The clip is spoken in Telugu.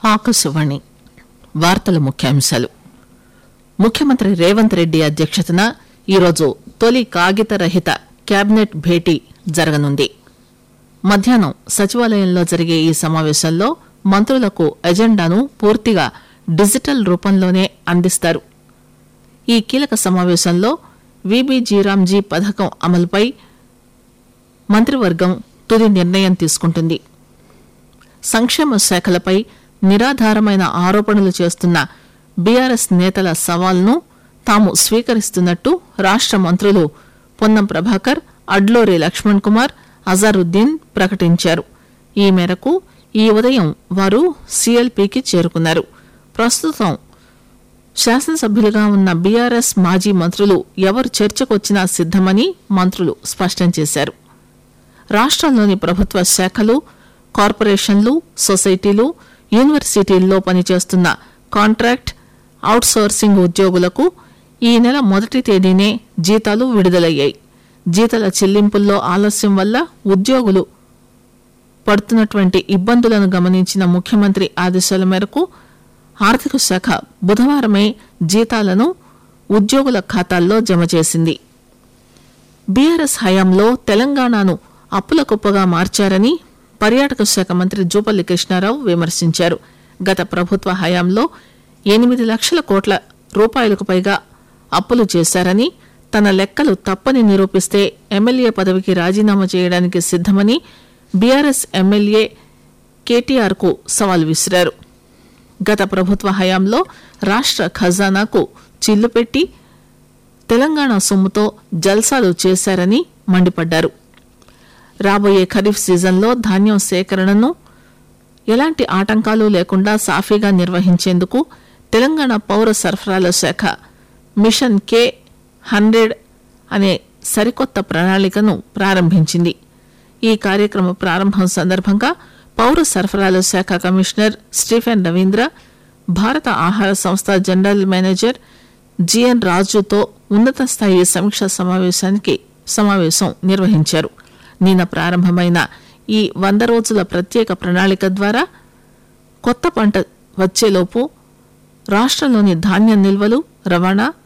ఆకాశవాణి వార్తల ముఖ్యాంశాలు ముఖ్యమంత్రి రేవంత్ రెడ్డి అధ్యక్షతన ఈరోజు తొలి కాగిత రహిత కేబినెట్ భేటీ జరగనుంది మధ్యాహ్నం సచివాలయంలో జరిగే ఈ సమావేశంలో మంత్రులకు ఎజెండాను పూర్తిగా డిజిటల్ రూపంలోనే అందిస్తారు ఈ కీలక సమావేశంలో విబిజీరామ్జీ పథకం అమలుపై మంత్రివర్గం తుది నిర్ణయం తీసుకుంటుంది సంక్షేమ శాఖలపై నిరాధారమైన ఆరోపణలు చేస్తున్న బీఆర్ఎస్ నేతల సవాల్ను తాము స్వీకరిస్తున్నట్టు రాష్ట మంత్రులు పొన్నం ప్రభాకర్ అడ్లూరి లక్ష్మణ్ కుమార్ అజారుద్దీన్ ప్రకటించారు ఈ మేరకు ఈ ఉదయం వారు సీఎల్పీకి చేరుకున్నారు ప్రస్తుతం శాసనసభ్యులుగా ఉన్న బీఆర్ఎస్ మాజీ మంత్రులు ఎవరు చర్చకొచ్చినా సిద్దమని మంత్రులు స్పష్టం చేశారు రాష్ట్రంలోని ప్రభుత్వ శాఖలు కార్పొరేషన్లు సొసైటీలు యూనివర్సిటీల్లో పనిచేస్తున్న కాంట్రాక్ట్ అవుట్సోర్సింగ్ ఉద్యోగులకు ఈ నెల మొదటి తేదీనే జీతాలు విడుదలయ్యాయి జీతాల చెల్లింపుల్లో ఆలస్యం వల్ల ఉద్యోగులు పడుతున్నటువంటి ఇబ్బందులను గమనించిన ముఖ్యమంత్రి ఆదేశాల మేరకు ఆర్థిక శాఖ బుధవారమే జీతాలను ఉద్యోగుల ఖాతాల్లో జమ చేసింది బీఆర్ఎస్ హయాంలో తెలంగాణను అప్పుల కుప్పగా మార్చారని పర్యాటక శాఖ మంత్రి జూపల్లి కృష్ణారావు విమర్శించారు గత ప్రభుత్వ హయాంలో ఎనిమిది లక్షల కోట్ల రూపాయలకు పైగా అప్పులు చేశారని తన లెక్కలు తప్పని నిరూపిస్తే ఎమ్మెల్యే పదవికి రాజీనామా చేయడానికి సిద్దమని బీఆర్ఎస్ ఎమ్మెల్యే కేటీఆర్ కు సవాల్ విసిరారు గత ప్రభుత్వ హయాంలో రాష్ట్ర ఖజానాకు చిల్లు పెట్టి తెలంగాణ సొమ్ముతో జల్సాలు చేశారని మండిపడ్డారు రాబోయే ఖరీఫ్ సీజన్లో ధాన్యం సేకరణను ఎలాంటి ఆటంకాలు లేకుండా సాఫీగా నిర్వహించేందుకు తెలంగాణ పౌర సరఫరాల శాఖ మిషన్ కే హండ్రెడ్ అనే సరికొత్త ప్రణాళికను ప్రారంభించింది ఈ కార్యక్రమ ప్రారంభం సందర్భంగా పౌర సరఫరాల శాఖ కమిషనర్ స్టీఫెన్ రవీంద్ర భారత ఆహార సంస్థ జనరల్ మేనేజర్ జిఎన్ రాజుతో ఉన్నత స్థాయి సమీక్ష సమావేశానికి సమావేశం నిర్వహించారు నిన్న ప్రారంభమైన ఈ వంద రోజుల ప్రత్యేక ప్రణాళిక ద్వారా కొత్త పంట వచ్చేలోపు రాష్ట్రంలోని ధాన్యం నిల్వలు రవాణా